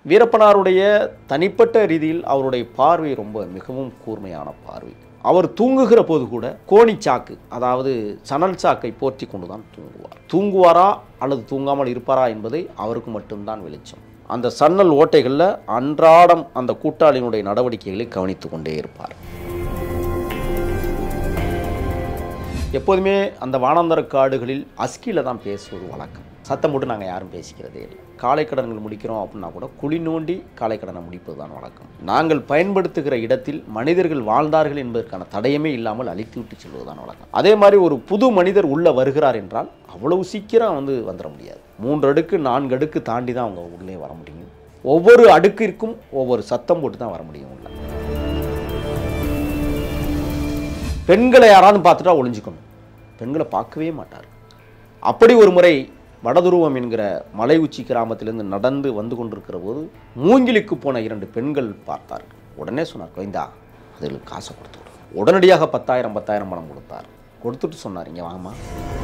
வீரப்பனாருடைய தனிப்பட்ட ரீதியில் அவருடைய பார்வை ரொம்ப மிகவும் கூர்மையான பார்வை அவர் தூங்குகிற போது கூட கோணி சாக்கு அதாவது சணல் சாக்கை போர்த்தி கொண்டு தான் தூங்குவார் தூங்குவாரா அல்லது தூங்காமல் இருப்பாரா என்பதை அவருக்கு மட்டும்தான் வெளிச்சம் அந்த சன்னல் ஓட்டைகளில் அன்றாடம் அந்த கூட்டாளியினுடைய நடவடிக்கைகளை கவனித்து கொண்டே இருப்பார் எப்போதுமே அந்த வானாந்தர காடுகளில் அஸ்கியில் தான் பேசுவது வழக்கம் சத்தம் போட்டு நாங்கள் யாரும் பேசிக்கிறதே இல்லை காலை கடன்கள் முடிக்கிறோம் அப்படின்னா கூட குழி நோண்டி காலை கடனை முடிப்பது தான் வழக்கம் நாங்கள் பயன்படுத்துகிற இடத்தில் மனிதர்கள் வாழ்ந்தார்கள் என்பதற்கான தடயமே இல்லாமல் அழித்து விட்டு செல்வது தான் வழக்கம் அதே மாதிரி ஒரு புது மனிதர் உள்ளே வருகிறார் என்றால் அவ்வளவு சீக்கிரம் வந்து வந்துட முடியாது மூன்று அடுக்கு நான்கு அடுக்கு தாண்டி தான் அவங்க உள்ளே வர முடியும் ஒவ்வொரு அடுக்கிற்கும் ஒவ்வொரு சத்தம் போட்டு தான் வர முடியும் உள்ள பெண்களை யாராவது பார்த்துட்டா ஒளிஞ்சுக்கணும் பெண்களை பார்க்கவே மாட்டார் அப்படி ஒரு முறை வடதுருவம் என்கிற மலை உச்சி கிராமத்திலிருந்து நடந்து வந்து கொண்டிருக்கிற போது மூங்கிலுக்கு போன இரண்டு பெண்கள் பார்த்தார்கள் உடனே சொன்னார் கோயந்தா அதுகளுக்கு காசை கொடுத்து விடு உடனடியாக பத்தாயிரம் பத்தாயிரம் பணம் கொடுத்தார் கொடுத்துட்டு சொன்னார் இங்கே வாங்கம்மா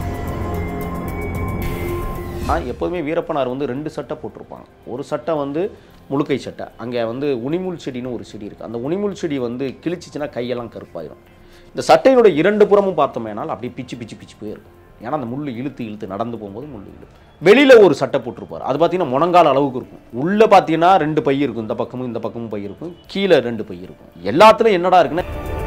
ஆ எப்போதுமே வீரப்பனார் வந்து ரெண்டு சட்டை போட்டிருப்பாங்க ஒரு சட்டை வந்து முழுக்கை சட்டை அங்கே வந்து உனிமுள் செடின்னு ஒரு செடி இருக்குது அந்த உனிமுள் செடி வந்து கிழிச்சிச்சுன்னா கையெல்லாம் கருப்பாயிரும் இந்த சட்டையினுடைய இரண்டு புறமும் பார்த்தோமேனால் அப்படியே பிச்சு பிச்சு பிச்சு போயிருக்கும் ஏன்னா அந்த முள் இழுத்து இழுத்து நடந்து போகும்போது முள் இழுத்து வெளியில் ஒரு சட்டை போட்டிருப்பார் அது பார்த்தீங்கன்னா முழங்கால் அளவுக்கு இருக்கும் உள்ளே பார்த்தீங்கன்னா ரெண்டு பை இருக்கும் இந்த பக்கமும் இந்த பக்கமும் பை இருக்கும் கீழே ரெண்டு பை இருக்கும் எல்லாத்துலையும் என்னடா இருக்குன்னா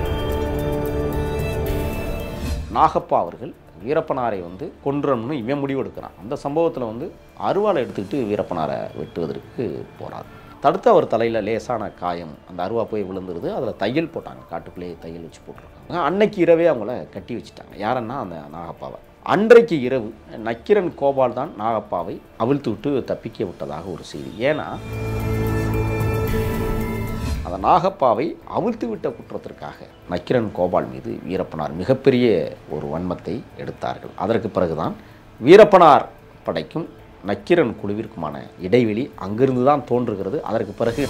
நாகப்பா அவர்கள் வீரப்பனாரை வந்து கொன்றணும்னு இவன் முடிவு எடுக்கிறான் அந்த சம்பவத்தில் வந்து அருவாளை எடுத்துக்கிட்டு வீரப்பனாரை வெட்டுவதற்கு போறார் தடுத்து அவர் தலையில் லேசான காயம் அந்த அருவா போய் விழுந்துருது அதில் தையல் போட்டாங்க காட்டுக்குள்ளேயே தையல் வச்சு போட்டிருக்காங்க அன்னைக்கு இரவே அவங்கள கட்டி வச்சுட்டாங்க யாரன்னா அந்த நாகப்பாவை அன்றைக்கு இரவு நக்கிரன் கோபால் தான் நாகப்பாவை அவிழ்த்து விட்டு தப்பிக்க விட்டதாக ஒரு செய்தி ஏன்னா அந்த நாகப்பாவை அவிழ்த்து விட்ட குற்றத்திற்காக நக்கிரன் கோபால் மீது வீரப்பனார் மிகப்பெரிய ஒரு வன்மத்தை எடுத்தார்கள் அதற்கு பிறகுதான் வீரப்பனார் படைக்கும் நக்கிரன் குழுவிற்குமான இடைவெளி அங்கிருந்து தான் தோன்றுகிறது அதற்கு பிறகு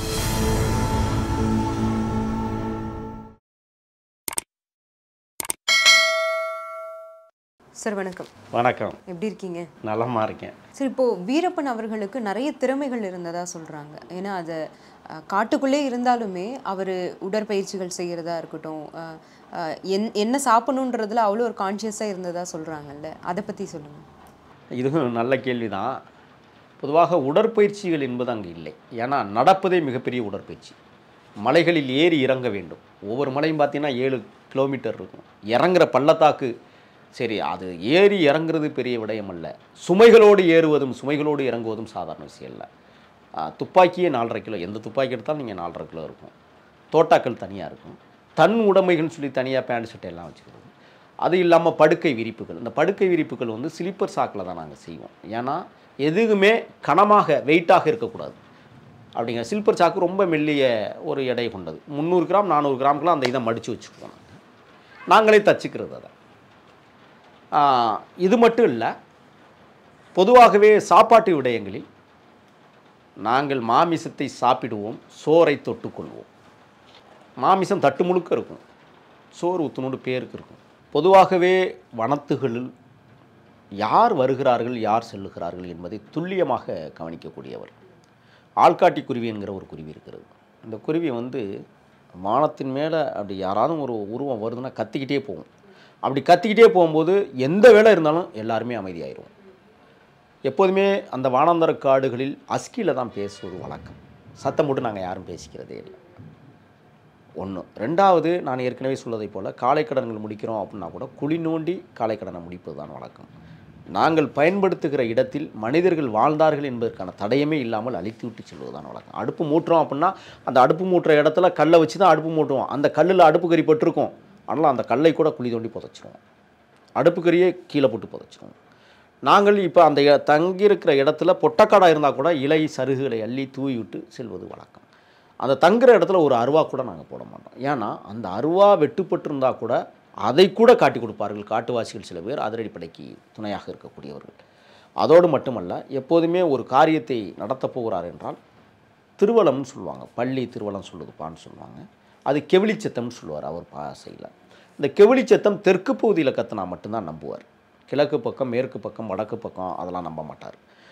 சார் வணக்கம் வணக்கம் எப்படி இருக்கீங்க நலமா இருக்கேன் சார் இப்போ வீரப்பன் அவர்களுக்கு நிறைய திறமைகள் இருந்ததா சொல்றாங்க ஏன்னா அது அஹ், காட்டுக்குள்ளே இருந்தாலுமே அவர் உடற்பயிற்சிகள் செய்கிறதா இருக்கட்டும் அஹ், அஹ், என் என்ன சாப்பிடணுன்றதுல அவ்வளோ ஒரு கான்ஷியஸாக இருந்ததா சொல்றாங்கல்ல அதை பற்றி சொல்லுங்க இதுவும் நல்ல கேள்விதான் பொதுவாக உடற்பயிற்சிகள் என்பது அங்கே இல்லை ஏன்னா நடப்பதே மிகப்பெரிய உடற்பயிற்சி மலைகளில் ஏறி இறங்க வேண்டும் ஒவ்வொரு மலையும் பார்த்தீங்கன்னா ஏழு கிலோமீட்டர் இருக்கும் இறங்குற பள்ளத்தாக்கு சரி அது ஏறி இறங்குறது பெரிய விடயம் அல்ல சுமைகளோடு ஏறுவதும் சுமைகளோடு இறங்குவதும் சாதாரண விஷயம் இல்லை ஆ, துப்பாக்கியே நாலரை கிலோ எந்த துப்பாக்கி எடுத்தாலும் நீங்கள் நாலரை கிலோ இருக்கும் தோட்டாக்கள் தனியாக இருக்கும் தன் உடைமைகள்னு சொல்லி தனியாக பேண்ட் சட்டை எல்லாம் வச்சுக்கிறது அது இல்லாமல் படுக்கை விரிப்புகள் இந்த படுக்கை விரிப்புகள் வந்து ஸ்லீப்பர் சாக்கில் தான் நாங்கள் செய்வோம் ஏன்னா எதுவுமே கனமாக வெயிட்டாக இருக்கக்கூடாது அப்படிங்கிற ஸ்லீப்பர் சாக்கு ரொம்ப மெல்லிய ஒரு எடை கொண்டது முந்நூறு கிராம் நானூறு கிராம்க்குலாம் அந்த இதை மடித்து வச்சுக்குவோம் நாங்கள் நாங்களே தச்சுக்கிறது அதை ஆ, இது மட்டும் இல்லை பொதுவாகவே சாப்பாட்டு விடயங்களில் நாங்கள் மாமிசத்தை சாப்பிடுவோம் சோறை தொட்டுக்கொள்வோம் மாமிசம் தட்டு முழுக்க இருக்கும் சோறு உத்துணோடு பேருக்கு இருக்கும் பொதுவாகவே வனத்துகளில் யார் வருகிறார்கள் யார் செல்லுகிறார்கள் என்பதை துல்லியமாக கவனிக்கக்கூடியவர் ஆள்காட்டி குருவி என்கிற ஒரு குருவி இருக்கிறது இந்த குருவி வந்து வானத்தின் மேலே அப்படி யாராவது ஒரு உருவம் வருதுன்னா கத்திக்கிட்டே போகும் அப்படி கத்திக்கிட்டே போகும்போது எந்த வேலை இருந்தாலும் எல்லாருமே அமைதியாயிரும் எப்போதுமே அந்த வானாந்தர காடுகளில் அஸ்கியில் தான் பேசுவது வழக்கம் சத்தம் போட்டு நாங்கள் யாரும் பேசிக்கிறதே இல்லை ஒன்று ரெண்டாவது நான் ஏற்கனவே சொல்வதைப் போல் காலை கடன்கள் முடிக்கிறோம் அப்படின்னா கூட குழி நோண்டி காலை கடனை முடிப்பது தான் வழக்கம் நாங்கள் பயன்படுத்துகிற இடத்தில் மனிதர்கள் வாழ்ந்தார்கள் என்பதற்கான தடயமே இல்லாமல் அழித்து விட்டு செல்வது தான் வழக்கம் அடுப்பு மூட்டுறோம் அப்படின்னா அந்த அடுப்பு மூட்டுற இடத்துல கல்லை வச்சு தான் அடுப்பு மூட்டுவோம் அந்த கல்லில் அடுப்பு கறி பட்டிருக்கும் ஆனால் அந்த கல்லை கூட குழி தோண்டி புதைச்சிருவோம் அடுப்பு கறியே கீழே போட்டு புதைச்சிருவோம் நாங்கள் இப்போ அந்த இ- தங்கியிருக்கிற இடத்துல பொட்டக்காடாக இருந்தால் கூட இலை சருகுகளை அள்ளி தூவி விட்டு செல்வது வழக்கம் அந்த தங்குற இடத்துல ஒரு அருவா கூட நாங்கள் போட மாட்டோம் ஏன்னா அந்த அருவா வெட்டுப்பட்டிருந்தா கூட அதை கூட காட்டி கொடுப்பார்கள் காட்டுவாசிகள் சில பேர் அதிரடிப்படைக்கு துணையாக இருக்கக்கூடியவர்கள் அதோடு மட்டுமல்ல எப்போதுமே ஒரு காரியத்தை நடத்தப் போகிறார் என்றால் திருவலம்னு சொல்லுவாங்க பள்ளி திருவலம் சொல்லுதுப்பான்னு சொல்லுவாங்க அது கெவிலிச்சத்தம்னு சொல்லுவார் அவர் பாசையில் இந்த கெவிலிச்சத்தம் தெற்கு பகுதியில் கத்துனா மட்டும்தான் நம்புவார் கிழக்கு பக்கம் மேற்கு பக்கம் வடக்கு பக்கம் அதெல்லாம் நம்ப மாட்டார்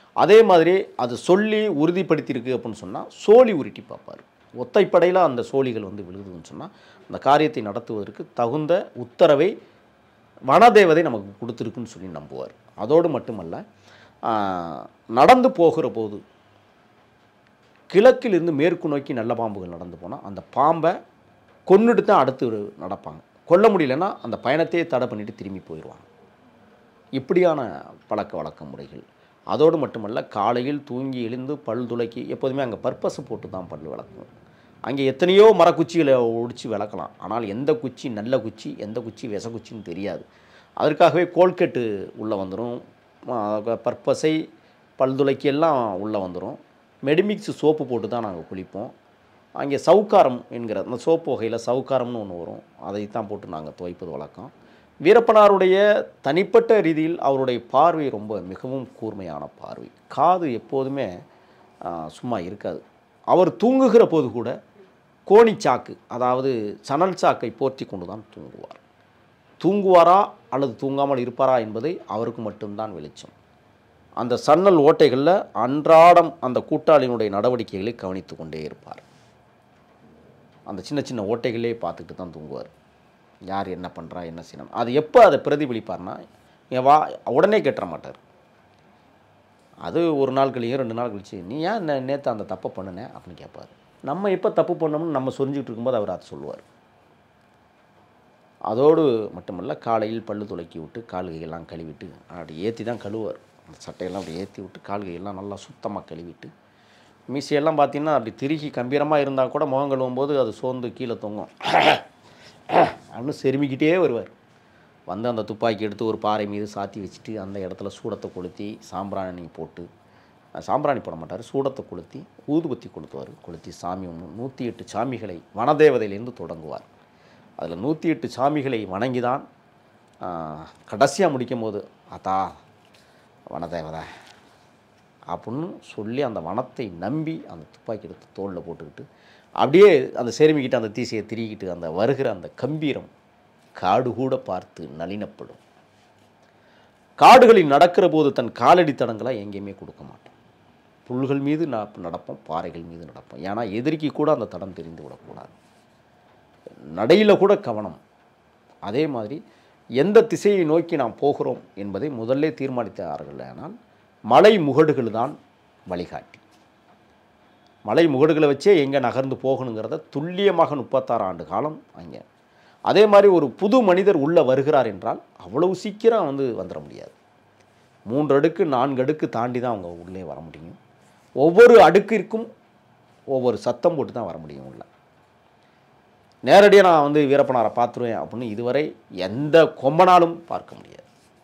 அதே மாதிரி அது சொல்லி உறுதிப்படுத்தியிருக்கு அப்படின்னு சொன்னால் சோழி உருட்டி பார்ப்பார் ஒத்தைப்படையில் அந்த சோழிகள் வந்து விழுகுதுன்னு சொன்னால் அந்த காரியத்தை நடத்துவதற்கு தகுந்த உத்தரவை வனதேவதை நமக்கு கொடுத்துருக்குன்னு சொல்லி நம்புவார் அதோடு மட்டுமல்ல ஆஹ், நடந்து போகிற போது கிழக்கிலிருந்து மேற்கு நோக்கி நல்ல பாம்புகள் நடந்து போனால் அந்த பாம்பை கொன்னுட்டு தான் அடுத்து நடப்பாங்க கொல்ல முடியலன்னா அந்த பயணத்தையே தடை பண்ணிட்டு திரும்பி போயிடுவாங்க இப்படியான பழக்க வழக்க முறைகள் அதோடு மட்டுமல்ல காலையில் தூங்கி எழுந்து பல் துளைக்கி எப்போதுமே அங்கே பர்பஸ் போட்டு தான் பல் விளக்கும் அங்கே எத்தனையோ மரக்குச்சிகளை ஒடிச்சு விளக்கலாம் ஆனால் எந்த குச்சி நல்ல குச்சி எந்த குச்சி விச குச்சின்னு தெரியாது அதற்காகவே கோல்கெட்டு உள்ளே வந்துடும் பர்பஸை பல் துளைக்கி எல்லாம் உள்ளே வந்துடும் மெடிமிக்ஸ் சோப்பு போட்டு தான் நாங்கள் குளிப்போம் அங்கே சவுக்காரம் என்கிற அந்த சோப்பு வகையில் சவுக்காரம்னு ஒன்று வரும் அதை தான் போட்டு நாங்கள் துவைப்பது வழக்கம் வீரப்பனாருடைய தனிப்பட்ட ரீதியில் அவருடைய பார்வை ரொம்ப மிகவும் கூர்மையான பார்வை காது எப்போதுமே ஆ, சும்மா இருக்காது அவர் தூங்குகிற போது கூட கோணிச்சாக்கு அதாவது சணல் சாக்கை போர்த்தி கொண்டு தான் தூங்குவார் தூங்குவாரா அல்லது தூங்காமல் இருப்பாரா என்பதை அவருக்கு மட்டும்தான் வெளிச்சம் அந்த சன்னல் ஓட்டைகளில் அன்றாடம் அந்த கூட்டாளியினுடைய நடவடிக்கைகளை கவனித்து கொண்டே இருப்பார் அந்த சின்ன சின்ன ஓட்டைகளே பார்த்துட்டு தான் தூங்குவார் யார் என்ன பண்ணுறா என்ன செய்யணும் அது எப்போ அதை பிரதிபலிப்பார்னா என் வா உடனே கேட்டுற மாட்டார் அது ஒரு நாள் கழியும் ரெண்டு நாள் கழிச்சு நீ ஏன் நே நேற்று அந்த தப்பை பண்ணுனே அப்படின்னு கேட்பார் நம்ம எப்போ தப்பு பண்ணோம்னு நம்ம சொரிஞ்சுக்கிட்டு இருக்கும்போது அவர் அதை சொல்லுவார் அதோடு மட்டுமல்ல காலையில் பல்லு துளக்கி விட்டு கால் கையெல்லாம் கழுவிட்டு அப்படி ஏற்றி தான் கழுவார் அந்த சட்டையெல்லாம் அப்படி ஏற்றி விட்டு கால் கையெல்லாம் நல்லா சுத்தமாக கழுவிட்டு மீசையெல்லாம் பார்த்தீங்கன்னா அப்படி திருகி கம்பீரமாக இருந்தால் கூட முகம் கழுவும்போது அது சோர்ந்து கீழே தொங்கும் அப்படின்னு செருமிக்கிட்டே வருவார் வந்து அந்த துப்பாக்கி எடுத்து ஒரு பாறை மீது சாத்தி வச்சுட்டு அந்த இடத்துல சூடத்தை கொளுத்தி சாம்பிராணி போட்டு அஹ், சாம்பிராணி போட மாட்டார் சூடத்தை கொளுத்தி ஊதுபத்தி கொளுத்துவார் கொளுத்தி சாமி ஒன்று நூற்றி எட்டு சாமிகளை வனதேவதையிலேருந்து தொடங்குவார் அதில் நூற்றி எட்டு சாமிகளை வணங்கி தான் கடைசியாக முடிக்கும் போது ஆத்தா வனதேவதை அப்படின்னு சொல்லி அந்த வனத்தை நம்பி அந்த துப்பாக்கி எடுத்து தோளில் போட்டுக்கிட்டு அப்படியே அந்த சேருமிக்கிட்டு அந்த தீசையை திரிக்கிட்டு அந்த வருகிற அந்த கம்பீரம் காடு கூட பார்த்து நளினப்படும் காடுகளில் நடக்கிற போது தன் காலடி தடங்களை எங்கேயுமே கொடுக்க மாட்டோம் புல்கள் மீது ந- நடப்போம் பாறைகள் மீது நடப்போம் ஏன்னா எதிரிக்கு கூட அந்த தடம் தெரிந்து விடக்கூடாது நடையில் கூட கவனம் அதே மாதிரி எந்த திசையை நோக்கி நாம் போகிறோம் என்பதை முதல்ல தீர்மானித்தார்கள் ஆனால் மலை முகடுகள் தான் வழிகாட்டி மலை முகடுகளை வச்சே எங்கே நகர்ந்து போகணுங்கிறத துல்லியமாக முப்பத்தாறு ஆண்டு காலம் அங்கே அதே மாதிரி ஒரு புது மனிதர் உள்ளே வருகிறார் என்றால் அவ்வளவு சீக்கிரம் வந்து வந்துட முடியாது மூன்று அடுக்கு நான்கு அடுக்கு தாண்டி தான் அவங்க உள்ளே வர முடியும் ஒவ்வொரு அடுக்கிற்கும் ஒவ்வொரு சத்தம் போட்டு தான் வர முடியும் உள்ள நேரடியாக நான் வந்து வீரப்பனாரை பார்த்துருவேன் அப்படின்னு இதுவரை எந்த கொம்பனாலும் பார்க்க முடியாது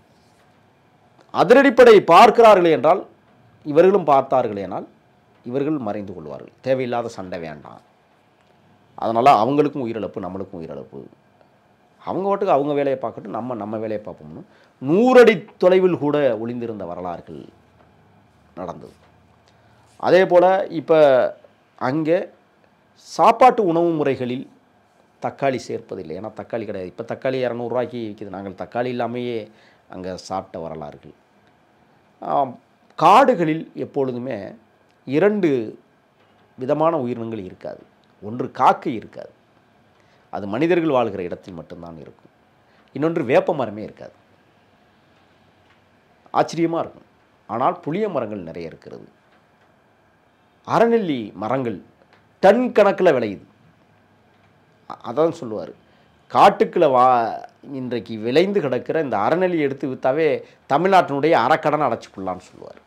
அதிரடிப்படை பார்க்கிறார்கள் என்றால் இவர்களும் பார்த்தார்களேனால் இவர்கள் மறைந்து கொள்வார்கள் தேவையில்லாத சண்டை வேண்டாம் அதனால் அவங்களுக்கும் உயிரிழப்பு நம்மளுக்கும் உயிரிழப்பு அவங்க வாட்டுக்கு அவங்க வேலையை பார்க்கட்டும் நம்ம நம்ம வேலையை பார்ப்போம்னு நூறடி தொலைவில் கூட ஒளிந்திருந்த வரலாறுகள் நடந்தது அதே போல் இப்போ அங்கே சாப்பாட்டு உணவு முறைகளில் தக்காளி சேர்ப்பதில்லை ஏன்னா தக்காளி கிடையாது இப்போ தக்காளி இரநூறுவாய்க்கு விற்கிது நாங்கள் தக்காளி இல்லாமையே அங்கே சாப்பிட்ட வரலாறுகள் ஆம், காடுகளில் எப்பொழுதுமே இரண்டு விதமான உயிரினங்கள் இருக்காது ஒன்று காக்கை இருக்காது அது மனிதர்கள் வாழ்கிற இடத்தில் மட்டும்தான் இருக்கும் இன்னொன்று வேப்ப மரமே இருக்காது ஆச்சரியமாக இருக்கும் ஆனால் புளிய மரங்கள் நிறைய இருக்கிறது அறநெல்லி மரங்கள் டன் கணக்கில் விளையுது அ- அதான் சொல்லுவார் காட்டுக்குள்ள வா இன்றைக்கு விளைந்து கிடக்கிற இந்த அறநெல்லி எடுத்து விற்றாவே தமிழ்நாட்டினுடைய அறக்கடன் அடைச்சிக்கொள்ளலான்னு சொல்லுவார்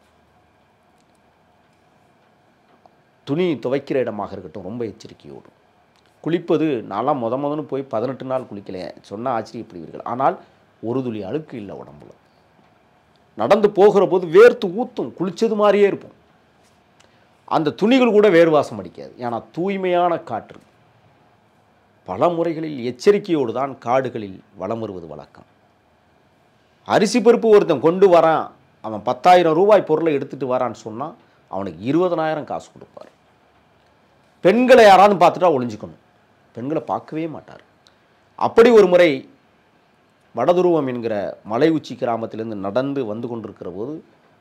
துணி துவைக்கிற இடமாக இருக்கட்டும் ரொம்ப எச்சரிக்கையோடு குளிப்பது நான்லாம் முத முதன்னு போய் பதினெட்டு நாள் குளிக்கல சொன்னால் ஆச்சரியப்படுவீர்கள் ஆனால் ஒரு துளி அழுக்கு இல்லை உடம்புல நடந்து போகிற போது வேர்த்து ஊத்தும் குளிச்சது மாதிரியே இருப்போம் அந்த துணிகள் கூட வேறு வாசம் அடிக்காது ஏன்னா தூய்மையான காற்று பல முறைகளில் எச்சரிக்கையோடு தான் காடுகளில் வலம் வருவது வழக்கம் அரிசி பருப்பு ஒருத்தன் கொண்டு வரான் அவன் பத்தாயிரம் ரூபாய் பொருளை எடுத்துட்டு வரான்னு சொன்னால் அவனுக்கு இருபதனாயிரம் காசு கொடுப்பார் பெண்களை யாராவது பார்த்துட்டா ஒளிஞ்சுக்கணும் பெண்களை பார்க்கவே மாட்டார் அப்படி ஒரு முறை வடதுருவம் என்கிற மலை உச்சி கிராமத்திலிருந்து நடந்து வந்து கொண்டிருக்கிற போது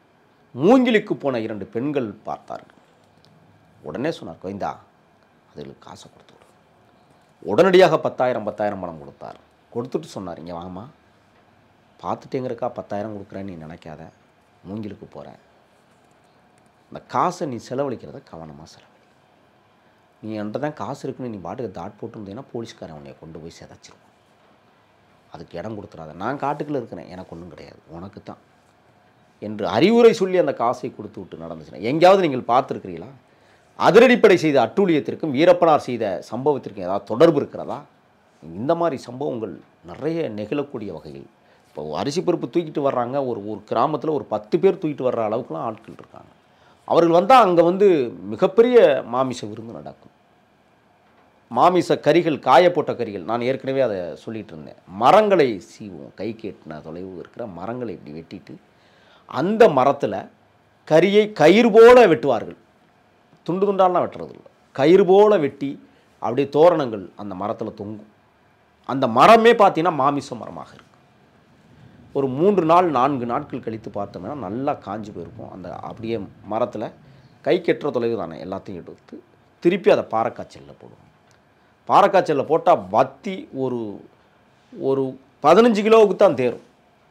மூங்கிலுக்கு போன இரண்டு பெண்கள் பார்த்தார்கள் உடனே சொன்னார் கோவிந்தா அதுகளுக்கு காசை கொடுத்து விடு உடனடியாக பத்தாயிரம் பத்தாயிரம் பணம் கொடுத்தார் கொடுத்துட்டு சொன்னார் இங்கே வாங்கம்மா பார்த்துட்டேங்கிறக்கா பத்தாயிரம் கொடுக்குறேன்னு நீ நினைக்காத மூங்கிலுக்கு போகிற இந்த காசை நீ செலவழிக்கிறத கவனமாக செலவழி நீ என்கிட்ட தான் காசு இருக்குன்னு நீ பாட்டுக்கு தாட் போட்டுருந்தீங்கன்னா போலீஸ்காரன் உன்னை கொண்டு போய் சிதைச்சிருவான் அதுக்கு இடம் கொடுத்துறாத நான் காட்டுக்குள்ளே இருக்கிறேன் எனக்கு ஒன்றும் கிடையாது உனக்கு தான் என்று அறிவுரை சொல்லி அந்த காசை கொடுத்து விட்டு நடந்துச்சுன்னா எங்கேயாவது நீங்கள் பார்த்துருக்கிறீங்களா அதிரடிப்படை செய்த அட்டூழியத்திற்கும் வீரப்பனார் செய்த சம்பவத்திற்கும் ஏதாவது தொடர்பு இருக்கிறதா இந்த மாதிரி சம்பவங்கள் நிறைய நிகழக்கூடிய வகையில் இப்போ அரிசி பருப்பு தூக்கிட்டு வர்றாங்க ஒரு ஒரு கிராமத்தில் ஒரு பத்து பேர் தூக்கிட்டு வர்ற அளவுக்குலாம் ஆட்கள் இருக்காங்க அவர்கள் வந்தால் அங்கே வந்து மிகப்பெரிய மாமிச விருந்து நடக்கும் மாமிச கறிகள் காயப்போட்ட கறிகள் நான் ஏற்கனவே அதை சொல்லிட்டு இருந்தேன் மரங்களை சீவோம் கை கேட்டின தொலைவு இருக்கிற மரங்களை இப்படி வெட்டிட்டு அந்த மரத்தில் கரியை கயிறு போல வெட்டுவார்கள் துண்டு துண்டாலாம் வெட்டுறது இல்லை கயிறு போல வெட்டி அப்படியே தோரணங்கள் அந்த மரத்தில் தொங்கும் அந்த மரமே பார்த்தீங்கன்னா மாமிச மரமாக இருக்கும் ஒரு மூன்று நாள் நான்கு நாட்கள் கழித்து பார்த்தோம்னா நல்லா காஞ்சு போயிருக்கும் அந்த அப்படியே மரத்தில் கை கெட்டுற தொலைவு தானே எல்லாத்தையும் எடுத்து திருப்பி அதை பாறைக்காய்ச்சலில் போடுவோம் பாறைக்காய்ச்சலில் போட்டால் வத்தி ஒரு ஒரு பதினஞ்சு கிலோவுக்கு தான் தேரும்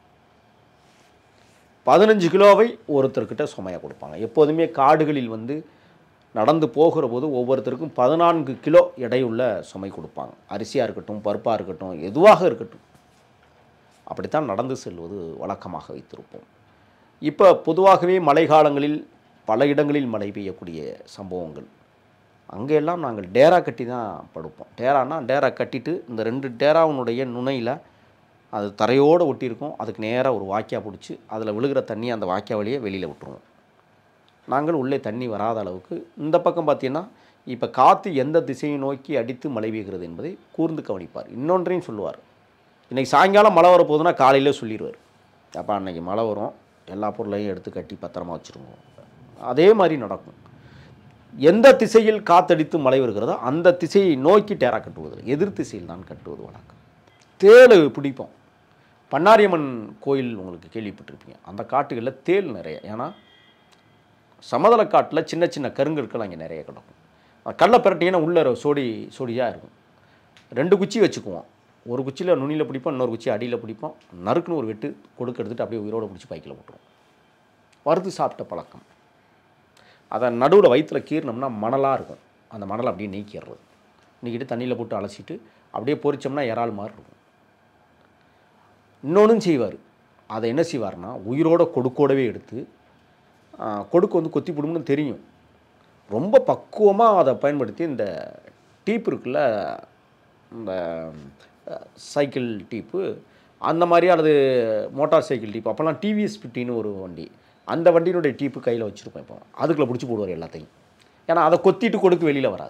பதினஞ்சு கிலோவை ஒருத்தர்கிட்ட சுமையாக கொடுப்பாங்க எப்போதுமே காடுகளில் வந்து நடந்து போகிற போது ஒவ்வொருத்தருக்கும் பதினான்கு கிலோ எடையுள்ள சுமை கொடுப்பாங்க அரிசியாக இருக்கட்டும் பருப்பாக இருக்கட்டும் எதுவாக இருக்கட்டும் அப்படித்தான் நடந்து செல்வது வழக்கமாக வைத்திருப்போம் இப்போ பொதுவாகவே மழைக்காலங்களில் பல இடங்களில் மழை பெய்யக்கூடிய சம்பவங்கள் அங்கெல்லாம் நாங்கள் டேரா கட்டி தான் படுப்போம் டேரானா டேரா கட்டிட்டு இந்த ரெண்டு டேராவுனுடைய நுனையில் அது தரையோடு ஒட்டியிருக்கும் அதுக்கு நேராக ஒரு வாய்க்கா பிடிச்சி அதில் விழுகிற தண்ணி அந்த வாய்க்கா வழியே வெளியில் விட்டுருவோம் நாங்கள் உள்ளே தண்ணி வராத அளவுக்கு இந்த பக்கம் பார்த்தீங்கன்னா இப்போ காற்று எந்த திசையை நோக்கி அடித்து மழை பெய்கிறது என்பதை கூர்ந்து கவனிப்பார் இன்னொன்றையும் சொல்லுவார் இன்றைக்கி சாயங்காலம் மழை வரப்போகுதுன்னா காலையிலே சொல்லிடுவார் அப்போ அன்னைக்கு மழை வரும் எல்லா பொருளையும் எடுத்து கட்டி பத்திரமா வச்சுருங்க அதே மாதிரி நடக்கும் எந்த திசையில் காத்தடித்து மழை வருகிறதோ அந்த திசையை நோக்கி டேரா கட்டுவது எதிர் திசையில் தான் கட்டுவது வழக்கம் தேள் பிடிப்போம் பண்ணாரியம்மன் கோயில் உங்களுக்கு கேள்விப்பட்டிருப்பீங்க அந்த காட்டுகளில் தேள் நிறைய ஏன்னா சமதள காட்டில் சின்ன சின்ன கருங்கற்கள் அங்கே நிறைய கிடக்கும் அது கடலை பிரட்டிங்கன்னா உள்ள சோடி சோடியாக இருக்கும் ரெண்டு குச்சி வச்சுக்குவோம் ஒரு குச்சியில் நுனியில் பிடிப்போம் இன்னொரு குச்சி அடியில் பிடிப்போம் நறுக்குன்னு ஒரு வெட்டு கொடுக்க எடுத்துட்டு அப்படியே உயிரோடு பிடிச்சி பைக்கில் விட்டுருவோம் வறுத்து சாப்பிட்ட பழக்கம் அதை நடுவில் வயிற்றுல கீறினோம்னா மணலாக இருக்கும் அந்த மணலை அப்படியே நீக்கிடுறது நீக்கிட்டு தண்ணியில் போட்டு அலசிட்டு அப்படியே பொரிச்சோம்னா இறால் மாதிரி இருக்கும் இன்னொன்றும் செய்வார் அதை என்ன செய்வார்னா உயிரோட கொடுக்கோடவே எடுத்து ஆ, கொடுக்கு வந்து கொத்தி போடும்னு தெரியும் ரொம்ப பக்குவமாக அதை பயன்படுத்தி இந்த டீப் இருக்குல்ல இந்த அஹ், சைக்கிள் டீப்பு அந்த மாதிரி அல்லது மோட்டார் சைக்கிள் டீப் அப்போல்லாம் டிவிஎஸ் ஃபிஃப்டின்னு ஒரு வண்டி அந்த வண்டியினுடைய டீப்பு கையில் வச்சுருப்போம் இப்போ அதுக்குள்ளே பிடிச்சி போடுவார் எல்லாத்தையும் ஏன்னா அதை கொத்திட்டு கொடுக்கு வெளியில் வராது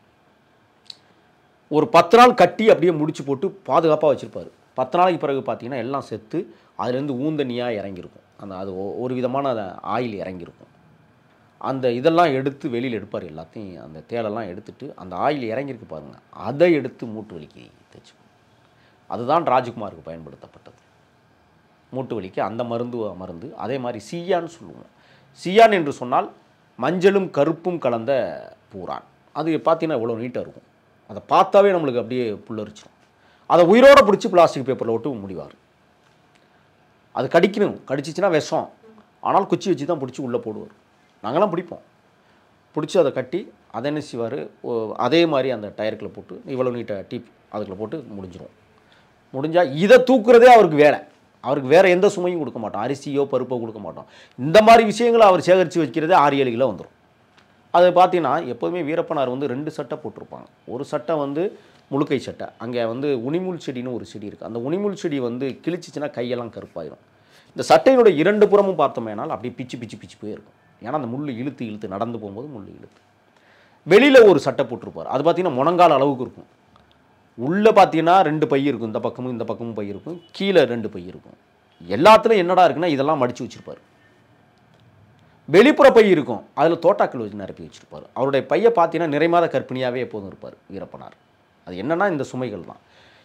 ஒரு பத்து நாள் கட்டி அப்படியே முடிச்சு போட்டு பாதுகாப்பாக வச்சுருப்பாரு பத்து நாளைக்கு பிறகு பார்த்தீங்கன்னா எல்லாம் செத்து அதுலேருந்து ஊந்தனியாக இறங்கியிருக்கும் அந்த அது ஒ- ஒரு விதமான ஆயில் இறங்கியிருக்கும் அந்த இதெல்லாம் எடுத்து வெளியில் எடுப்பார் எல்லாத்தையும் அந்த தேலெல்லாம் எடுத்துட்டு அந்த ஆயில் இறங்கியிருக்கு பாருங்க அதை எடுத்து மூட்டு வலிக்கு தைச்சு அதுதான் ராஜ்குமாருக்கு பயன்படுத்தப்பட்டது மூட்டு வலிக்கு அந்த மருந்து மருந்து அதே மாதிரி சீயான்னு சொல்லுவோம் சீயான் என்று சொன்னால் மஞ்சளும் கருப்பும் கலந்த பூரான் அது பார்த்தீங்கன்னா இவ்வளோ நீட்டாக இருக்கும் அதை பார்த்தாவே நம்மளுக்கு அப்படியே புல்லரிச்சிடும் அதை உயிரோட பிடிச்சி பிளாஸ்டிக் பேப்பரில் ஒட்டு முடிவார் அது கடிக்கணும் கடிச்சிச்சுன்னா விஷம் ஆனால் குச்சி வச்சு தான் பிடிச்சி உள்ளே போடுவார் நாங்களாம் பிடிப்போம் பிடிச்சி அதை கட்டி அதை என்ன செய்வார் அதே மாதிரி அந்த டயருக்குள்ள போட்டு இவ்வளோ நீட்ட டீப் அதுக்குள்ள போட்டு முடிஞ்சிரும் முடிஞ்சால் இதை தூக்குறதே அவருக்கு வேலை அவருக்கு வேறு எந்த சுமையும் கொடுக்க மாட்டோம் அரிசியோ பருப்போ கொடுக்க மாட்டோம் இந்த மாதிரி விஷயங்களை அவர் சேகரித்து வைக்கிறதே ஆறு ஏழு கிலோ வந்துடும் அது பார்த்தீங்கன்னா எப்போதுமே வீரப்பனார் வந்து ரெண்டு சட்டை போட்டிருப்பாங்க ஒரு சட்டை வந்து முழுக்கை சட்டை அங்கே வந்து உனிமுள் செடின்னு ஒரு செடி இருக்குது அந்த உனிமுள் செடி வந்து கிழிச்சிச்சுன்னா கையெல்லாம் கருப்பாயிடும் இந்த சட்டையினுடைய இரண்டு புறமும் பார்த்தோமேனால் அப்படியே பிச்சு பிச்சு பிச்சு போயிருக்கும் ஏன்னா அந்த முள் இழுத்து இழுத்து நடந்து போகும்போது முள் இழுத்து வெளியில் ஒரு சட்டை போட்டிருப்பார் அது பார்த்தீங்கன்னா முழங்கால் அளவுக்கு இருக்கும் உள்ளே பார்த்தீங்கன்னா ரெண்டு பை இருக்கும் இந்த பக்கமும் இந்த பக்கமும் பை இருக்கும் கீழே ரெண்டு பை இருக்கும் எல்லாத்துலையும் என்னடா இருக்குன்னா இதெல்லாம் மடித்து வச்சுருப்பார் வெளிப்புற பை இருக்கும் அதில் தோட்டாக்கள் வச்சு நிரப்பி வச்சுருப்பார் அவருடைய பையை பார்த்தீங்கன்னா நிறைமாத கற்பிணியாகவே எப்போதும் இருப்பார் வீரப்பனார் அது என்னன்னா இந்த சுமைகள் தான்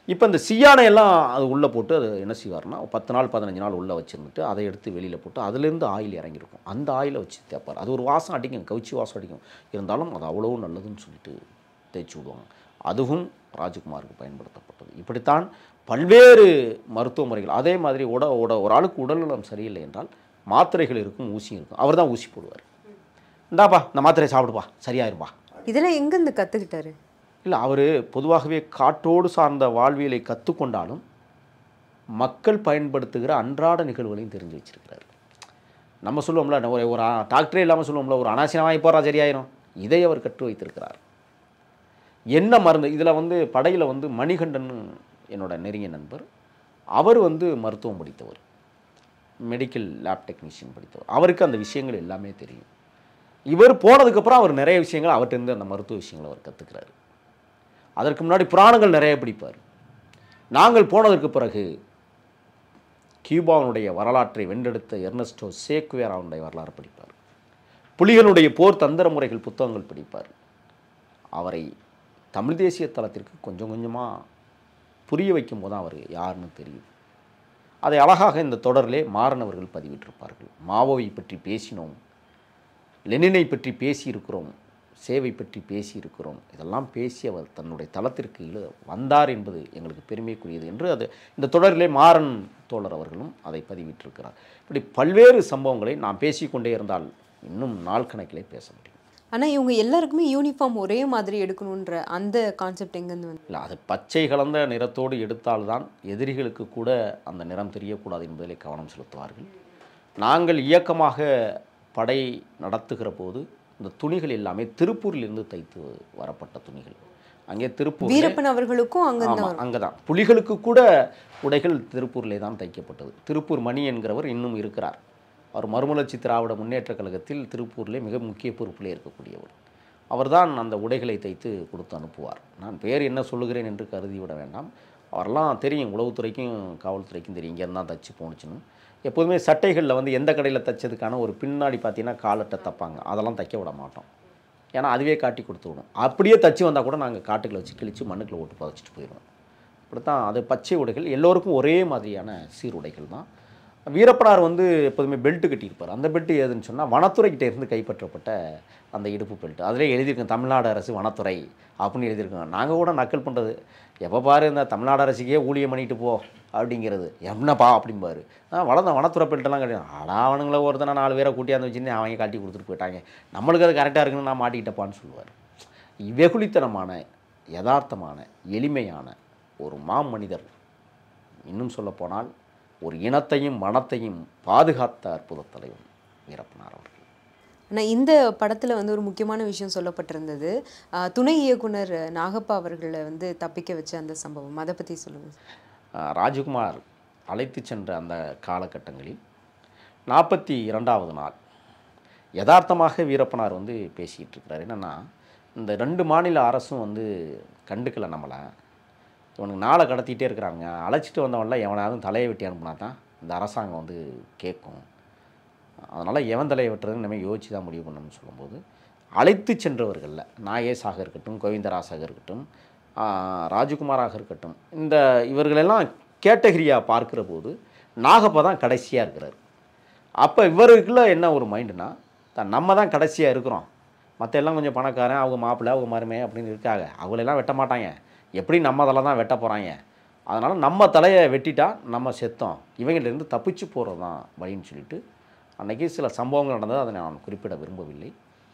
இப்போ இந்த சியானை எல்லாம் அது உள்ளே போட்டு அது என்ன செய்வார்னா பத்து நாள் பதினஞ்சு நாள் உள்ளே வச்சுருந்துட்டு அதை எடுத்து வெளியில் போட்டு அதுலேருந்து ஆயில் இறங்கியிருக்கும் அந்த ஆயிலை வச்சு தேய்ப்பார் அது ஒரு வாசம் அடிக்கும் கவுச்சி வாசம் அடிக்கும் இருந்தாலும் அது அவ்வளோ நல்லதுன்னு சொல்லிட்டு தேய்ச்சி விடுவாங்க அதுவும் ராஜகுமாருக்கு பயன்படுத்தப்பட்டது இப்படித்தான் பல்வேறு மருத்துவ முறைகள் அதே மாதிரி உட உட ஒரு ஆளுக்கு உடல்நலம் சரியில்லை என்றால் மாத்திரைகள் இருக்கும் ஊசியும் இருக்கும் அவர் தான் ஊசி போடுவார் இந்தாப்பா இந்த மாத்திரையை சாப்பிடுப்பா சரியாயிருப்பா இதெல்லாம் எங்கேருந்து கற்றுக்கிட்டாரு இல்லை அவர் பொதுவாகவே காட்டோடு சார்ந்த வாழ்வியலை கற்றுக்கொண்டாலும் மக்கள் பயன்படுத்துகிற அன்றாட நிகழ்வுகளையும் தெரிஞ்சு வச்சிருக்கிறார் நம்ம சொல்லுவோம்ல ஒரு ஒரு ஆ- டாக்டரே இல்லாமல் சொல்லுவோம்ல ஒரு அனாசினமாக போகிறா சரியாயிரும் இதை அவர் கற்று வைத்திருக்கிறார் என்ன மருந்து இதில் வந்து படையில் வந்து மணிகண்டன் என்னோட நெருங்கிய நண்பர் அவர் வந்து மருத்துவம் படித்தவர் மெடிக்கல் லேப் டெக்னீஷியன் படித்தவர் அவருக்கு அந்த விஷயங்கள் எல்லாமே தெரியும் இவர் போனதுக்கப்புறம் அவர் நிறைய விஷயங்கள் அவர்கிட்ட அந்த மருத்துவ விஷயங்களை அவர் கற்றுக்கிறாரு அதற்கு முன்னாடி புராணங்கள் நிறைய படிப்பார் நாங்கள் போனதற்கு பிறகு கியூபாவினுடைய வரலாற்றை வென்றெடுத்த எர்னஸ்டோ சேக்குவேராவுடைய வரலாறு படிப்பார் புலிகளுடைய போர் தந்திர முறைகள் புத்தகங்கள் படிப்பார் அவரை தமிழ் தேசிய தளத்திற்கு கொஞ்சம் கொஞ்சமாக புரிய வைக்கும் போது அவர் யாருன்னு தெரியும் அதை அழகாக இந்த தொடரிலே மாறனவர்கள் பதிவிட்டிருப்பார்கள் மாவோவை பற்றி பேசினோம் லெனினை பற்றி பேசியிருக்கிறோம் சேவை பற்றி பேசியிருக்கிறோம் இதெல்லாம் பேசி அவர் தன்னுடைய தளத்திற்கு இழு வந்தார் என்பது எங்களுக்கு பெருமைக்குரியது என்று அது இந்த தொடரிலே மாறன் தோழர் அவர்களும் அதை பதிவிட்டிருக்கிறார் இப்படி பல்வேறு சம்பவங்களை நாம் பேசிக்கொண்டே இருந்தால் இன்னும் நாள் கணக்கிலே பேச முடியும் ஆனால் இவங்க எல்லாருக்குமே யூனிஃபார்ம் ஒரே மாதிரி எடுக்கணுன்ற அந்த கான்செப்ட் எங்கேருந்து வந்து இல்லை அது பச்சை கலந்த நிறத்தோடு எடுத்தால்தான் எதிரிகளுக்கு கூட அந்த நிறம் தெரியக்கூடாது என்பதிலே கவனம் செலுத்துவார்கள் நாங்கள் இயக்கமாக படை நடத்துகிற போது இந்த துணிகள் எல்லாமே திருப்பூரிலிருந்து தைத்து வரப்பட்ட துணிகள் அங்கே திருப்பூர் வீரப்பன் அவர்களுக்கும் அங்கேருந்து ஆமாம் அங்கே தான் புலிகளுக்கு கூட உடைகள் திருப்பூரிலே தான் தைக்கப்பட்டது திருப்பூர் மணி என்கிறவர் இன்னும் இருக்கிறார் அவர் மறுமலர்ச்சி திராவிட முன்னேற்றக் கழகத்தில் திருப்பூரிலே மிக முக்கிய பொறுப்பிலே இருக்கக்கூடியவர் அவர்தான் அந்த உடைகளை தைத்து கொடுத்து அனுப்புவார் நான் பேர் என்ன சொல்லுகிறேன் என்று கருதி விட வேண்டாம் அவரெல்லாம் தெரியும் உளவுத்துறைக்கும் காவல்துறைக்கும் தெரியும் இங்கே தான் தச்சு போணுச்சுன்னு எப்போதுமே சட்டைகளில் வந்து எந்த கடையில் தைச்சதுக்கான ஒரு பின்னாடி பார்த்தீங்கன்னா காலட்டை தைப்பாங்க அதெல்லாம் தைக்க விட மாட்டோம் ஏன்னா அதுவே காட்டி கொடுத்து விடும் அப்படியே தச்சு வந்தால் கூட நாங்கள் காட்டுக்குள்ள வச்சு கிழிச்சு மண்ணுக்குள்ள ஓட்டு புதைச்சிட்டு போயிடுவோம் இப்படித்தான் அது பச்சை உடைகள் எல்லோருக்கும் ஒரே மாதிரியான சீருடைகள் தான் வீரப்பனார் வந்து எப்போதுமே பெல்ட் கட்டியிருப்பார் அந்த பெல்ட் ஏதுன்னு சொன்னால் வனத்துறைக்கிட்ட இருந்து கைப்பற்றப்பட்ட அந்த இடுப்பு பெல்ட் அதிலே எழுதியிருக்கோம் தமிழ்நாடு அரசு வனத்துறை அப்படின்னு எழுதியிருக்கோம் நாங்கள் கூட நக்கல் பண்ணுறது எப்போ பாரு இந்த தமிழ்நாடு அரசுக்கே ஊழியம் பண்ணிட்டு போ அப்படிங்கிறது என்னப்பா அப்படிம்பாரு ஆ வளர்ந்த வனத்துறை பெல்ட்டெல்லாம் கிடையாது அடா அவனுங்கள ஒருத்தனை நாலு பேரை கூட்டியாந்து வச்சுன்னு அவங்க காட்டி கொடுத்துட்டு போயிட்டாங்க நம்மளுக்கு அது கரெக்டாக இருக்குன்னு நான் மாட்டிக்கிட்டப்பான்னு சொல்லுவார் வெகுளித்தனமான யதார்த்தமான எளிமையான ஒரு மாமனிதர் இன்னும் சொல்லப்போனால் ஒரு இனத்தையும் மனத்தையும் பாதுகாத்த அற்புத தலைவன் வீரப்பனார் அவர்கள் ஆனால் இந்த படத்தில் வந்து ஒரு முக்கியமான விஷயம் சொல்லப்பட்டிருந்தது ஆஹ் துணை இயக்குனர் நாகப்பா அவர்களை வந்து தப்பிக்க வச்ச அந்த சம்பவம் அதை பற்றி சொல்லுங்கள் ஆஹ் ராஜகுமார் அழைத்து சென்ற அந்த காலகட்டங்களில் நாற்பத்தி இரண்டாவது நாள் யதார்த்தமாக வீரப்பனார் வந்து பேசிகிட்டு இருக்கிறார் என்னென்னா இந்த ரெண்டு மாநில அரசும் வந்து கண்டுக்கல நம்மளை இவனுக்கு நாளை கடத்திட்டே இருக்கிறாங்க அழைச்சிட்டு வந்தவன்லாம் எவனாவது தலையை வெட்டி அனுப்புனா தான் இந்த அரசாங்கம் வந்து கேட்கும் அதனால் எவன் தலையை வெட்டுறதுன்னு நம்ம யோசிச்சு தான் முடிவு பண்ணணும்னு சொல்லும்போது அழைத்து சென்றவர்களில் நாகேஷாக இருக்கட்டும் கோவிந்தராசாக இருக்கட்டும் ஆஹ், ராஜகுமாராக இருக்கட்டும் இந்த இவர்களெல்லாம் கேட்டகரியாக பார்க்கிற போது நாகப்பா தான் கடைசியாக இருக்கிறார் அப்போ இவருக்குள்ள என்ன ஒரு மைண்டுனா தான் நம்ம தான் கடைசியாக இருக்கிறோம் மற்ற எல்லாம் கொஞ்சம் பணக்காரன் அவங்க மாப்பிள்ளை அவங்க மருமை அப்படின்னு இருக்காங்க அவங்களெல்லாம் வெட்ட மாட்டாங்க எப்படி நம்ம தலை தான் வெட்ட போகிறாங்க அதனால் நம்ம தலையை வெட்டிட்டா நம்ம செத்தோம் இவங்கள்டேருந்து தப்பிச்சு போகிறது தான் வழின்னு சொல்லிட்டு அன்றைக்கி சில சம்பவங்கள் நடந்தது அதை நான் குறிப்பிட விரும்பவில்லை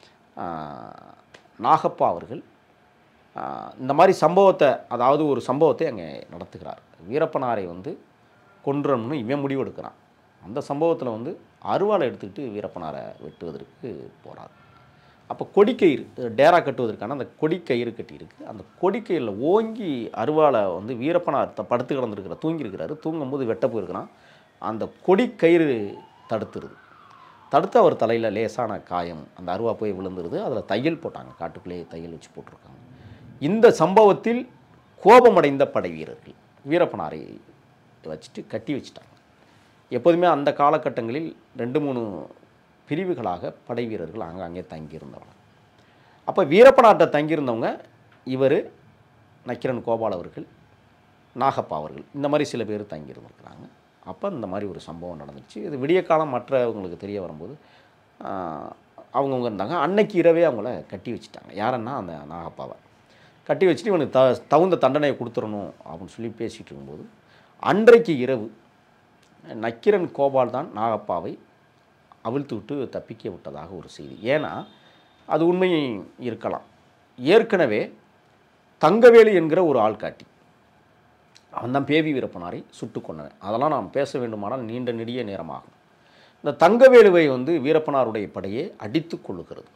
ஆஹ், நாகப்பா அவர்கள் ஆஹ், இந்த மாதிரி சம்பவத்தை அதாவது ஒரு சம்பவத்தை அங்கே நடத்துகிறார் வீரப்பனாரை வந்து கொன்றணும்னு இவன் முடிவெடுக்கிறான் அந்த சம்பவத்தில் வந்து அருவாளை எடுத்துக்கிட்டு வீரப்பனாரை வெட்டுவதற்கு போகிறார் அப்போ கொடிக்கயிறு டேரா கட்டுவதற்கான அந்த கொடிக்கயிறு கட்டியிருக்கு அந்த கொடிக்கயிறில் ஓங்கி அருவாளை வந்து வீரப்பனார் த- படுத்து கிடந்திருக்கிற தூங்கியிருக்கிறாரு தூங்கும்போது வெட்ட போயிருக்கிறான் அந்த கொடிக்கயிறு தடுத்துருது தடுத்து அவர் தலையில் லேசான காயம் அந்த அருவா போய் விழுந்துருது அதில் தையல் போட்டாங்க காட்டுக்குள்ளேயே தையல் வச்சு போட்டிருக்காங்க இந்த சம்பவத்தில் கோபமடைந்த படை வீரர்கள் வீரப்பனாரை வச்சுட்டு கட்டி வச்சுட்டாங்க எப்போதுமே அந்த காலகட்டங்களில் ரெண்டு மூணு பிரிவுகளாக படை வீரர்கள் அங்கங்கே தங்கியிருந்தவங்க அப்போ வீரப்பனார்ட்ட தங்கியிருந்தவங்க இவர் நக்கிரன் கோபால் அவர்கள் நாகப்பா அவர்கள் இந்த மாதிரி சில பேர் தங்கியிருந்திருக்கிறாங்க அப்போ இந்த மாதிரி ஒரு சம்பவம் நடந்துச்சு இது விடிய காலம் மற்றவங்களுக்கு தெரிய வரும்போது ஆஹ், அவங்கவங்க இருந்தாங்க அன்னைக்கு இரவே அவங்கள கட்டி வச்சுட்டாங்க யாருன்னா அந்த நாகப்பாவை கட்டி வச்சுட்டு இவனுக்கு த தகுந்த தண்டனையை கொடுத்துடணும் அப்படின்னு சொல்லி பேசிகிட்டு இருக்கும்போது அன்றைக்கு இரவு நக்கிரன் கோபால் தான் நாகப்பாவை அவிழ்த்து விட்டு தப்பிக்க விட்டதாக ஒரு செய்தி ஏன்னா அது உண்மை இருக்கலாம் ஏற்கனவே தங்கவேலு என்கிற ஒரு ஆள்காட்டி அவன் தான் பேவி வீரப்பனாரை சுட்டு கொண்டவன் அதெல்லாம் நாம் பேச வேண்டுமானால் நீண்ட நெடிய நேரமாகும் இந்த தங்கவேலுவை வந்து வீரப்பனாருடைய படையே அடித்து கொள்ளுகிறது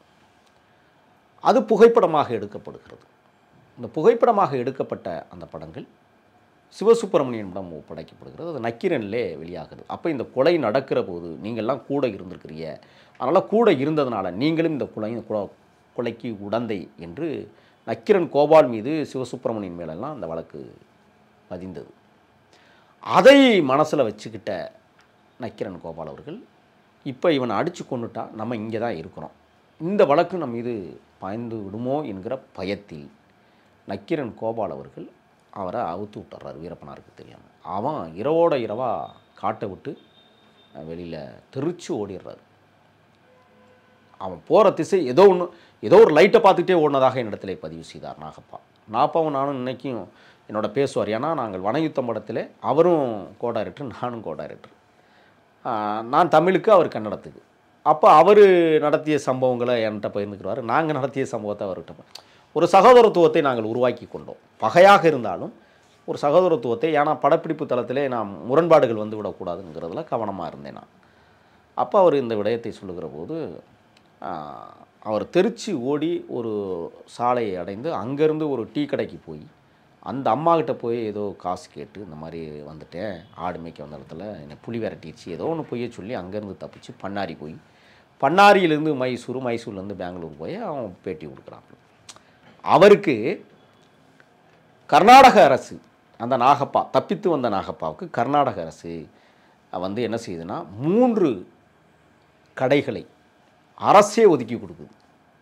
அது புகைப்படமாக எடுக்கப்படுகிறது இந்த புகைப்படமாக எடுக்கப்பட்ட அந்த படங்கள் சிவசுப்பிரமணியனிடம் ஒப்படைக்கப்படுகிறது அது நக்கீரனிலே வெளியாகுது அப்போ இந்த கொலை நடக்கிற போது நீங்கள்லாம் கூட இருந்திருக்கிறீங்க அதனால் கூட இருந்ததுனால நீங்களும் இந்த கொலை கொ- கொலைக்கு உடந்தை என்று நக்கீரன் கோபால் மீது சிவசுப்பிரமணியன் மேலெல்லாம் அந்த வழக்கு பதிந்தது அதை மனசில் வச்சுக்கிட்ட நக்கிரன் கோபால் அவர்கள் இப்போ இவனை அடித்து கொண்டுட்டா நம்ம இங்கே தான் இருக்கிறோம் இந்த வழக்கு நம்ம மீது பாய்ந்து விடுமோ என்கிற பயத்தில் நக்கிரன் கோபால் அவர்கள் அவரை அவுத்து விட்டுறாரு வீரப்பனாருக்கு தெரியாமல் அவன் இரவோட இரவாக காட்டை விட்டு வெளியில் தெரிச்சு ஓடிடுறாரு அவன் போகிற திசை ஏதோ ஒன்று ஏதோ ஒரு லைட்டை பார்த்துக்கிட்டே ஓடினதாக என்னிடத்திலே பதிவு செய்தார் நாகப்பா நாப்பாவும் நானும் இன்னைக்கும் என்னோட பேசுவார் ஏன்னா நாங்கள் வனயுத்தம் படத்தில் அவரும் கோ டைரக்டர் நானும் கோ டைரக்டர் நான் தமிழுக்கு அவர் கன்னடத்துக்கு அப்போ அவர் நடத்திய சம்பவங்களை என்கிட்ட பகிர்ந்துக்கிறாரு நாங்கள் நடத்திய சம்பவத்தை அவர்கிட்ட ப- ஒரு சகோதரத்துவத்தை நாங்கள் உருவாக்கி கொண்டோம் பகையாக இருந்தாலும் ஒரு சகோதரத்துவத்தை ஏன்னா படப்பிடிப்பு தளத்திலே நாம் முரண்பாடுகள் வந்து விடக்கூடாதுங்கிறதுல கவனமாக இருந்தேன் நான் அப்போ அவர் இந்த விடயத்தை சொல்லுகிற போது ஆஹ், அவர் தெரிச்சு ஓடி ஒரு சாலையை அடைந்து அங்கேருந்து ஒரு டீ கடைக்கு போய் அந்த அம்மாக்கிட்ட போய் ஏதோ காசு கேட்டு இந்த மாதிரி வந்துட்டேன் ஆடு மேய்க்க வந்த இடத்துல என்னை புலி விரட்டிடுச்சு ஏதோ ஒன்று பொய்ய சொல்லி அங்கேருந்து தப்பிச்சு பண்ணாரி போய் பண்ணாரியிலேருந்து மைசூர் மைசூர்லேருந்து பெங்களூர் போய் அவன் பேட்டி கொடுக்குறான் அவருக்கு கர்நாடக அரசு அந்த நாகப்பா தப்பித்து வந்த நாகப்பாவுக்கு கர்நாடக அரசு வந்து என்ன செய்யுதுன்னா மூன்று கடைகளை அரசே ஒதுக்கி கொடுக்குது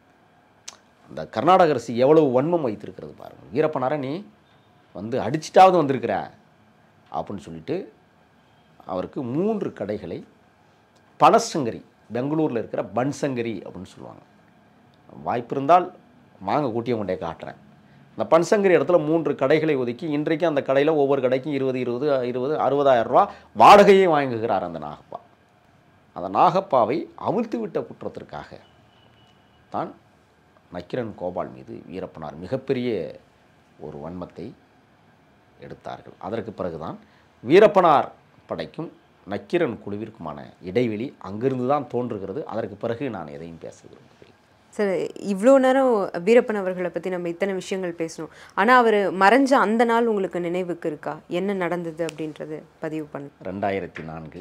அந்த கர்நாடக அரசு எவ்வளவு வன்மம் வைத்திருக்கிறது பாருங்கள் வீரப்பனார நீ வந்து அடிச்சிட்டாவது வந்திருக்கிற அப்படின்னு சொல்லிட்டு அவருக்கு மூன்று கடைகளை பனசங்கரி பெங்களூரில் இருக்கிற பன்சங்கரி அப்படின்னு சொல்லுவாங்க வாய்ப்பு இருந்தால் வாங்க கூட்டிய கொண்டே காட்டுறேன் இந்த பன்சங்கரி இடத்துல மூன்று கடைகளை ஒதுக்கி இன்றைக்கு அந்த கடையில் ஒவ்வொரு கடைக்கும் இருபது இருபது இருபது அறுபதாயிரம் ரூபா வாடகையை வாங்குகிறார் அந்த நாகப்பா அந்த நாகப்பாவை அவிழ்த்து விட்ட குற்றத்திற்காக தான் நக்கிரன் கோபால் மீது வீரப்பனார் மிகப்பெரிய ஒரு வன்மத்தை எடுத்தார்கள் அதற்கு பிறகுதான் வீரப்பனார் படைக்கும் நக்கிரன் குழுவிற்குமான இடைவெளி அங்கிருந்து தான் தோன்றுகிறது அதற்கு பிறகு நான் எதையும் பேச விரும்புகிறேன் சார் இவ்வளோ நேரம் வீரப்பன் அவர்களை பற்றி நம்ம இத்தனை விஷயங்கள் பேசணும் ஆனால் அவர் மறைஞ்ச அந்த நாள் உங்களுக்கு நினைவுக்கு இருக்கா என்ன நடந்தது அப்படின்றது பதிவு பண்ணு ரெண்டாயிரத்தி நான்கு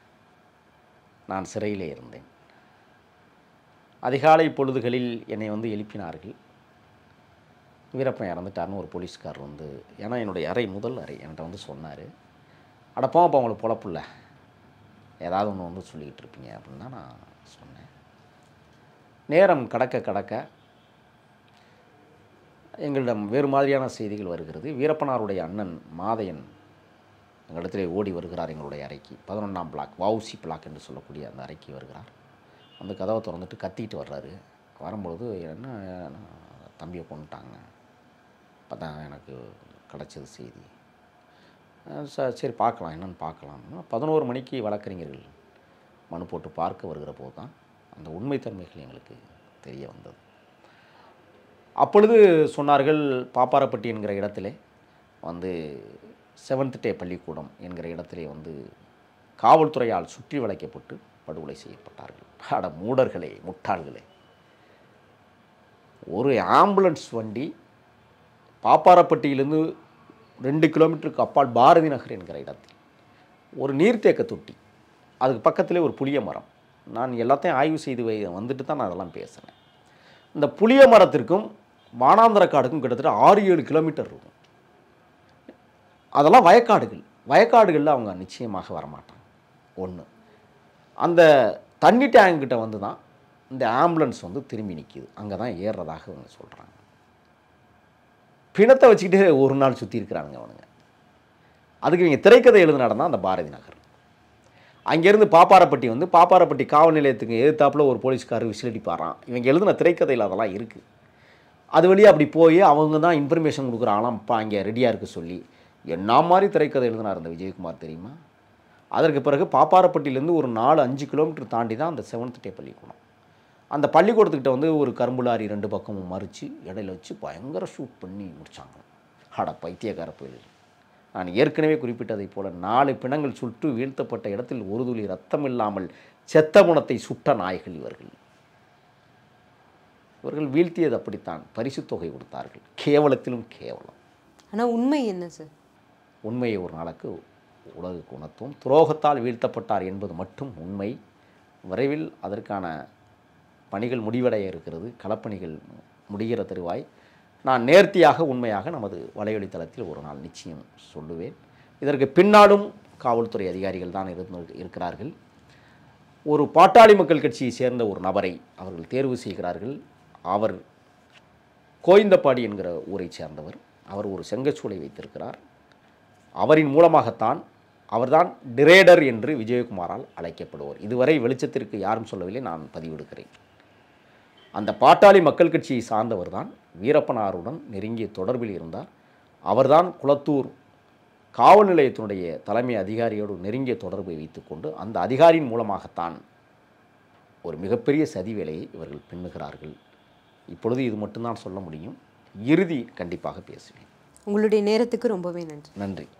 நான் சிறையிலே இருந்தேன் அதிகாலை பொழுதுகளில் என்னை வந்து எழுப்பினார்கள் வீரப்பன் இறந்துட்டார்னு ஒரு போலீஸ்காரர் வந்து ஏன்னா என்னுடைய அறை முதல் அறை என்கிட்ட வந்து சொன்னார் அடப்போம் அப்போ உங்களுக்கு பொழப்பில்ல ஏதாவது ஒன்று வந்து சொல்லிக்கிட்டு இருப்பீங்க அப்படின்னு தான் நான் சொன்னேன் நேரம் கடக்க கடக்க எங்களிடம் வேறு மாதிரியான செய்திகள் வருகிறது வீரப்பனாருடைய அண்ணன் மாதையன் எங்களிடத்திலே ஓடி வருகிறார் எங்களுடைய அறைக்கு பதினொன்றாம் பிளாக் வவுசி பிளாக் என்று சொல்லக்கூடிய அந்த அறைக்கு வருகிறார் அந்த கதவை திறந்துட்டு கத்திக்கிட்டு வர்றாரு வரும்பொழுது என்ன தம்பியை கொண்டுட்டாங்க அப்போ தான் எனக்கு கிடச்சது செய்தி அஹ் ச- சரி பார்க்கலாம் என்னன்னு பார்க்கலாம் பதினோரு மணிக்கு வழக்கறிஞர்கள் மனு போட்டு பார்க்க வருகிற போது தான் அந்த உண்மைத்தன்மைகள் எங்களுக்கு தெரிய வந்தது அப்பொழுது சொன்னார்கள் பாப்பாரப்பட்டி என்கிற இடத்திலே வந்து செவன்த் டே பள்ளிக்கூடம் என்கிற இடத்திலே வந்து காவல்துறையால் சுற்றி வளைக்கப்பட்டு படுகொலை செய்யப்பட்டார்கள் அட மூடர்களே முட்டாள்களே ஒரு ஆம்புலன்ஸ் வண்டி பாப்பாரப்பட்டியிலிருந்து ரெண்டு கிலோமீட்டருக்கு அப்பால் பாரதி நகர் என்கிற இடத்தில் ஒரு நீர்த்தேக்க தொட்டி அதுக்கு பக்கத்திலே ஒரு புளிய மரம் நான் எல்லாத்தையும் ஆய்வு செய்து வை வந்துட்டு தான் நான் அதெல்லாம் பேசுனேன் இந்த புளிய மரத்திற்கும் வானாந்தர காடுக்கும் கிட்டத்தட்ட ஆறு ஏழு கிலோமீட்டர் இருக்கும் அதெல்லாம் வயக்காடுகள் வயக்காடுகளில் அவங்க நிச்சயமாக வரமாட்டாங்க ஒன்று அந்த தண்ணி டேங்க் கிட்ட வந்து தான் இந்த ஆம்புலன்ஸ் வந்து திரும்பி நிற்கிது அங்கே தான் ஏறுறதாக அவங்க சொல்கிறாங்க பிணத்தை வச்சுக்கிட்டு ஒரு நாள் சுற்றி இருக்கிறானுங்க அவனுங்க அதுக்கு இவங்க திரைக்கதை எழுதின இடம் தான் அந்த பாரதி நகர் அங்கேருந்து பாப்பாரப்பட்டி வந்து பாப்பாரப்பட்டி காவல் நிலையத்துக்கு எதிர்த்தாப்புல ஒரு போலீஸ்காரர் விசில் அடிப்பாராம் இவங்க எழுதின திரைக்கதையில் அதெல்லாம் இருக்குது அது வழியாக அப்படி போய் அவங்க தான் இன்ஃபர்மேஷன் கொடுக்குறாங்களாம் இப்போ அங்கே ரெடியாக இருக்க சொல்லி என்ன மாதிரி திரைக்கதை எழுதினார் அந்த விஜயகுமார் தெரியுமா அதற்கு பிறகு பாப்பாரப்பட்டியிலேருந்து ஒரு நாலு அஞ்சு கிலோமீட்டர் தாண்டி தான் அந்த செவன்த் டே பள்ளிக்கூடம் அந்த பள்ளிக்கூடத்துக்கிட்ட வந்து ஒரு கரும்பு லாரி ரெண்டு பக்கமும் மறித்து இடையில வச்சு பயங்கர ஷூட் பண்ணி முடிச்சாங்க அட பைத்தியக்கார புயல் நான் ஏற்கனவே குறிப்பிட்டதைப் போல நாலு பிணங்கள் சுட்டு வீழ்த்தப்பட்ட இடத்தில் ஒரு துளி ரத்தம் இல்லாமல் செத்த குணத்தை சுட்ட நாய்கள் இவர்கள் இவர்கள் வீழ்த்தியது அப்படித்தான் பரிசுத் தொகை கொடுத்தார்கள் கேவலத்திலும் கேவலம் ஆனா உண்மை என்ன சார் உண்மையை ஒரு நாளுக்கு உலகுக்கு உணர்த்தும் துரோகத்தால் வீழ்த்தப்பட்டார் என்பது மட்டும் உண்மை விரைவில் அதற்கான பணிகள் முடிவடைய இருக்கிறது களப்பணிகள் முடிகிற தருவாய் நான் நேர்த்தியாக உண்மையாக நமது வலையொலித்தளத்தில் ஒரு நாள் நிச்சயம் சொல்லுவேன் இதற்கு பின்னாலும் காவல்துறை அதிகாரிகள் தான் இருந்து இருக்கிறார்கள் ஒரு பாட்டாளி மக்கள் கட்சியை சேர்ந்த ஒரு நபரை அவர்கள் தேர்வு செய்கிறார்கள் அவர் கோயந்தப்பாடி என்கிற ஊரைச் சேர்ந்தவர் அவர் ஒரு செங்கச்சூளை வைத்திருக்கிறார் அவரின் மூலமாகத்தான் அவர்தான் டிரேடர் என்று விஜயகுமாரால் அழைக்கப்படுவார் இதுவரை வெளிச்சத்திற்கு யாரும் சொல்லவில்லை நான் பதிவெடுக்கிறேன் அந்த பாட்டாளி மக்கள் கட்சியை சார்ந்தவர் தான் வீரப்பனாருடன் நெருங்கிய தொடர்பில் இருந்தார் அவர்தான் குளத்தூர் காவல் நிலையத்தினுடைய தலைமை அதிகாரியோடு நெருங்கிய தொடர்பை வைத்துக்கொண்டு அந்த அதிகாரியின் மூலமாகத்தான் ஒரு மிகப்பெரிய சதி வேலையை இவர்கள் பின்னுகிறார்கள் இப்பொழுது இது மட்டும்தான் சொல்ல முடியும் இறுதி கண்டிப்பாக பேசுவேன் உங்களுடைய நேரத்துக்கு ரொம்பவே நன்றி நன்றி